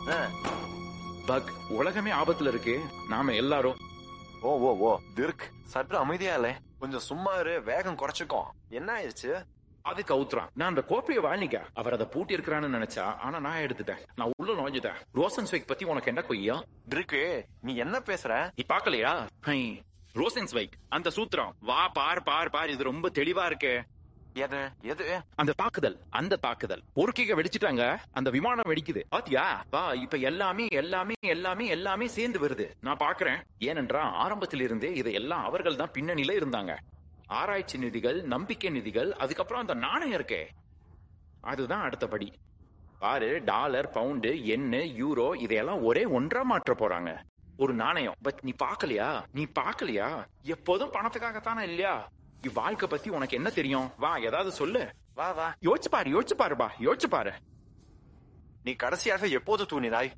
ஆ. Buck உலகமே ஆபத்துல இருக்கு நாம எல்லாரும் ஓ ஓ ஓ திர்க் சற்று அமைதியா இல்ல கொஞ்சம் சும்மா இரு வேகம் குறைச்சுக்கோ என்ன ஆயிடுச்சு அது கவுத்துறான் நான் அந்த கோப்பையை வாங்கிக்க அவர் அதை பூட்டி இருக்கிறான்னு நினைச்சா ஆனா நான் எடுத்துட்டேன் நான் உள்ள நுழைஞ்சுட்டேன் ரோசன் ஸ்வைக் பத்தி உனக்கு என்ன கொய்யா திருக்கு நீ என்ன பேசுற நீ பாக்கலையா ஹை, ரோசன் ஸ்வைக் அந்த சூத்திரம் வா பார் பார் பார் இது ரொம்ப தெளிவா இருக்கே எது எது அந்த தாக்குதல் அந்த தாக்குதல் பொறுக்கிக வெடிச்சிட்டாங்க அந்த விமானம் வெடிக்குது பாத்தியா வா இப்ப எல்லாமே எல்லாமே எல்லாமே எல்லாமே சேர்ந்து வருது நான் பாக்குறேன் ஏனென்றா ஆரம்பத்தில் இருந்தே இதையெல்லாம் அவர்கள் தான் பின்னணியில இருந்தாங்க ஆராய்ச்சி நிதிகள் நம்பிக்கை நிதிகள் அதுக்கப்புறம் அந்த நாணயம் இருக்கே அதுதான் அடுத்தபடி பாரு டாலர் பவுண்டு எண்ணு யூரோ இதையெல்லாம் ஒரே ஒன்றா மாற்ற போறாங்க ஒரு நாணயம் பட் நீ பாக்கலையா நீ பாக்கலையா எப்போதும் பணத்துக்காகத்தானே இல்லையா இவ்வாழ்க்கை பத்தி உனக்கு என்ன தெரியும் வா ஏதாவது சொல்லு வா வா யோசிச்சு பாரு யோசிச்சு பாருப்பா யோசிச்சு பாரு நீ கடைசியாக எப்போது தூணினாய்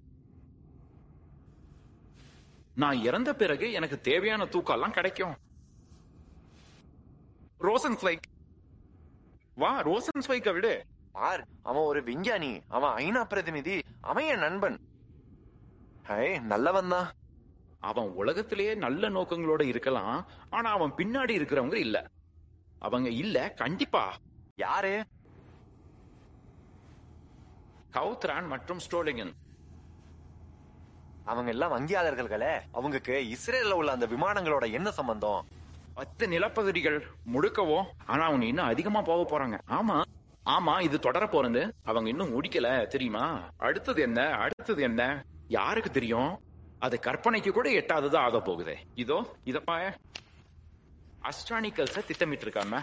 நான் இறந்த பிறகு எனக்கு தேவையான தூக்கம் எல்லாம் கிடைக்கும் ரோசன் ஸ்வைக் வா ரோசன் ஸ்வைக்க விடு பார் அவன் ஒரு விஞ்ஞானி அவன் ஐநா பிரதிநிதி அவன் என் நண்பன் ஹை நல்லவன் தான் அவன் உலகத்திலேயே நல்ல நோக்கங்களோட இருக்கலாம் ஆனா அவன் பின்னாடி இருக்கிறவங்க இல்ல அவங்க இல்ல கண்டிப்பா யாரு கவுத்ரான் மற்றும் ஸ்டோலிங்கன் அவங்க எல்லாம் வங்கியாளர்களே அவங்களுக்கு இஸ்ரேல்ல உள்ள அந்த விமானங்களோட என்ன சம்பந்தம் பத்து நிலப்பகுதிகள் முழுக்கவோ ஆனா அவங்க இன்னும் அதிகமா போக போறாங்க ஆமா ஆமா இது தொடர போறது அவங்க இன்னும் முடிக்கல தெரியுமா அடுத்தது என்ன அடுத்தது என்ன யாருக்கு தெரியும் அது கற்பனைக்கு கூட எட்டாதது ஆக போகுது இதோ இதப்பா அஸ்ட்ரானிக்கல்ஸ திட்டமிட்டு இருக்காம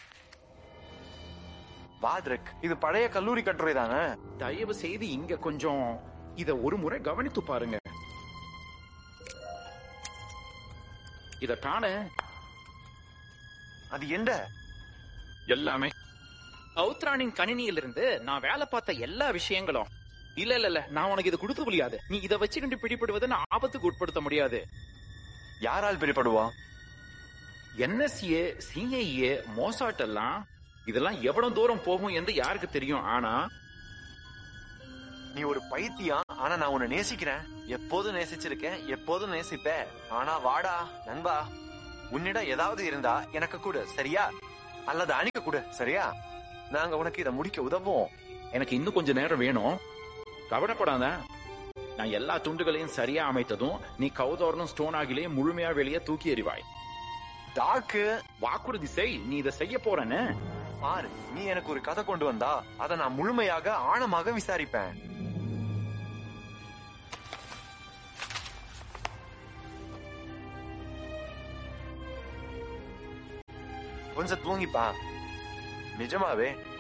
வாத்ரக் இது பழைய கல்லூரி கட்டுரை தானே தயவு செய்து இங்க கொஞ்சம் இத ஒரு முறை கவனித்து பாருங்க இத காண அது என்ன எல்லாமே அவுத்ரானின் கணினியிலிருந்து நான் வேலை பார்த்த எல்லா விஷயங்களும் இல்ல இல்ல இல்ல நான் உனக்கு இது கொடுக்க முடியாது நீ இதை வச்சுக்கிட்டு பிடிபடுவதை நான் ஆபத்துக்கு உட்படுத்த முடியாது யாரால் பிடிபடுவா என்எஸ்ஏ சிஐஏ மோசாட் எல்லாம் இதெல்லாம் எவ்வளவு தூரம் போகும் என்று யாருக்கு தெரியும் ஆனா நீ ஒரு பைத்தியம் ஆனா நான் உன்னை நேசிக்கிறேன் எப்போதும் நேசிச்சிருக்கேன் எப்போதும் நேசிப்பேன் ஆனா வாடா நண்பா உன்னிடம் ஏதாவது இருந்தா எனக்கு கொடு சரியா அல்லது அணிக்க கொடு சரியா நாங்க உனக்கு இதை முடிக்க உதவுவோம் எனக்கு இன்னும் கொஞ்ச நேரம் வேணும் கவலைப்படாத நான் எல்லா துண்டுகளையும் சரியா அமைத்ததும் நீ கௌதோரனும் ஸ்டோன் ஆகிலேயே முழுமையா வெளியே தூக்கி எறிவாய் டாக்கு வாக்குறுதி செய் நீ இதை செய்ய போறேன்னு பாரு நீ எனக்கு ஒரு கதை கொண்டு வந்தா அதை நான் முழுமையாக ஆழமாக விசாரிப்பேன் கொஞ்சம் தூங்கிப்பா நிஜமாவே